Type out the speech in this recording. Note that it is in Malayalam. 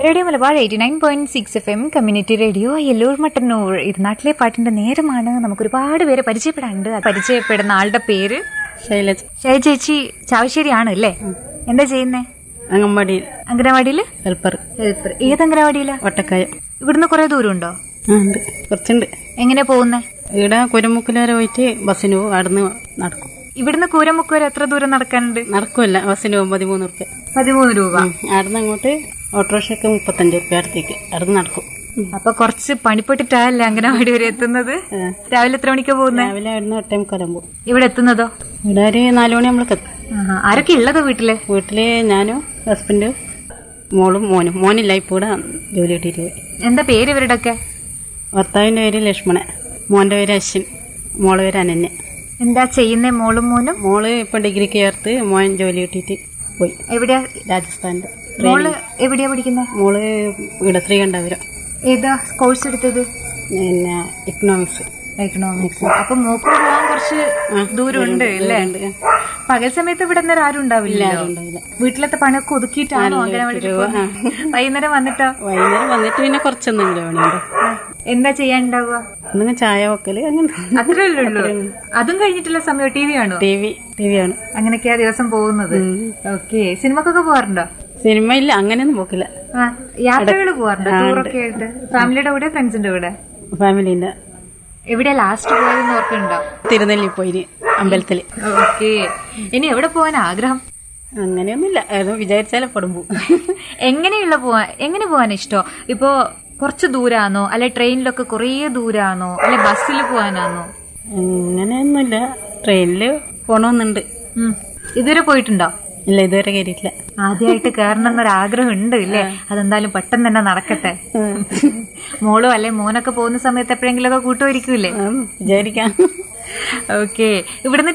Radio Malabar eighty nine point six F M community radio Ellur Mattannur ഇത് നാട്ടിലെ പാട്ടിന്റെ നേരമാണ് നമുക്ക് ഒരുപാട് പേരെ പരിചയപ്പെടാനുണ്ട് ആ പരിചയപ്പെടുന്ന ആളുടെ പേര് ശൈലജ ഷൈ ചേച്ചി ചാവശ്ശേരിയാണ് അല്ലേ എന്താ ചെയ്യുന്നേ അംഗൻവാടിയിൽ അംഗനവാടിയില് ഹെൽപ്പർ ഹെൽപ്പർ ഏത് അംഗനവാടിയിലാ വട്ടക്കായ ഇവിടുന്ന് കുറെ ദൂരം ഉണ്ടോ ആ ഉണ്ട് കുറച്ചുണ്ട് എങ്ങനെ പോകുന്നേ ഇവിടെ കുരമുക്കിൽ വരെ പോയിട്ട് ബസ്സിന് പോകും അവിടുന്ന് നടക്കും ഇവിടുന്ന് കൂരമുക്ക് വരെ എത്ര ദൂരം നടക്കാനുണ്ട് നടക്കുമല്ല ബസ്സിന് പോകും പതിമൂന്ന് റുപ്യ പതിമൂന്ന് രൂപ അവിടുന്ന് അങ്ങോട്ട് ഓട്ടോറിക്ഷയ്ക്ക് മുപ്പത്തഞ്ച് റുപ്യ അടുത്തേക്ക് അവിടുന്ന് നടക്കും ഉം. അപ്പൊ കുറച്ച് പണിപ്പെട്ടിട്ടല്ലേ അംഗനവാടി വരെ എത്തുന്നത് ആ. രാവിലെ എത്ര മണിക്കാ പോകുന്നേ രാവിലെ അവിടുന്ന് എട്ടേ മുക്കാലും പോകും ഇവിടെ എത്തുന്നതോ ഇവിടെ ഒരു നാല് മണി നമ്മളൊക്കെ എത്തും ആഹാ. ആരൊക്കെ ഉള്ളത് വീട്ടില് വീട്ടില് ഞാനും ഹസ്ബൻഡും മോളും മോനും മോനില്ല ഇപ്പോൾ ഇവിടെ ജോലി കിട്ടിയിട്ട് പോയി എന്താ പേര് ഇവരുടെ ഒക്കെ ഭർത്താവിൻ്റെ പേര് ലക്ഷ്മണൻ മോൻ്റെ പേര് അശ്വിൻ മോളെ പേര് അനന്യ എന്താ ചെയ്യുന്നേ മോളും മോനും മോള് ഇപ്പം ഡിഗ്രിക്ക് ചേർത്ത് മോൻ ജോലി കിട്ടിയിട്ട് പോയി എവിടെയാ രാജസ്ഥാനിൽ മോള് എവിടെയാ പഠിക്കുന്നത് മോള് ഇവിടെ ശ്രീകണ്ഠപുരം ഏതാ കോഴ്സ് എടുത്തത് പിന്നെ ഇക്കണോമിക്സ് എക്കണോമിക്സ് അപ്പൊ മോക്ക് പോകാൻ കുറച്ച് ദൂരമുണ്ട് അല്ലേ പകൽ സമയത്ത് ഇവിടെ നേരം ആരും ഉണ്ടാവില്ല ഉണ്ടാവില്ല വീട്ടിലത്തെ പണിയൊക്കെ ഒതുക്കിയിട്ടാണോ അംഗനവാടി വൈകുന്നേരം വന്നിട്ടോ വൈകുന്നേരം വന്നിട്ട് പിന്നെ കുറച്ചൊന്നെങ്കിലും പണിയുണ്ട് ആ. എന്താ ചെയ്യാനുണ്ടാവുക ഒന്നും ചായ വെക്കല് അങ്ങനെ അത്രേ ഉള്ളൂ അതും കഴിഞ്ഞിട്ടുള്ള സമയം ടി വി ആണോ ടി വി ടി വി ആണ് അങ്ങനെയൊക്കെയാ ദിവസം പോകുന്നത് ഓക്കെ സിനിമക്കൊക്കെ പോവാറുണ്ടോ സിനിമ ഇല്ല അങ്ങനെയൊന്നും പോക്കില്ല ആ യാത്രകൾ പോവാറുണ്ടോ ടൂറൊക്കെ ആയിട്ട് ഫാമിലിയുടെ കൂടെ ഫ്രണ്ട്സിന്റെ കൂടെ ഫാമിലിന്റെ എവിടെയാ ലാസ്റ്റ് പോയതെന്ന് ഓർക്കുന്നുണ്ടോ തിരുനെല്ലി പോയിന് അമ്പലത്തിൽ ഓക്കെ ഇനി എവിടെ പോകാൻ ആഗ്രഹം അങ്ങനെയൊന്നുമില്ല ഏതോ വിചാരിച്ചാലേ പെടുമ്പോ എങ്ങനെയുള്ള പോവാൻ എങ്ങനെ പോവാൻ ഇഷ്ടോ ഇപ്പോ കുറച്ച് ദൂരാണോ അല്ലെ ട്രെയിനിലൊക്കെ കുറേ ദൂരാണോ അല്ലെ ബസ്സിൽ പോവാനാണോ അങ്ങനെയൊന്നുമില്ല ട്രെയിനിൽ പോണമെന്നുണ്ട് ഉം. ഇതുവരെ പോയിട്ടുണ്ടോ ഇല്ല ഇതുവരെ കയറിയിട്ടില്ല ആദ്യമായിട്ട് കയറണം എന്നൊരാഗ്രഹം ഉണ്ട് ഇല്ലേ അതെന്തായാലും പെട്ടെന്ന് തന്നെ നടക്കട്ടെ മോളോ അല്ലെ മോനൊക്കെ പോകുന്ന സമയത്ത് എപ്പോഴെങ്കിലും ഒക്കെ കൂട്ടുമായിരിക്കൂലേ വിചാരിക്കാം ഓക്കെ ഇവിടുന്ന്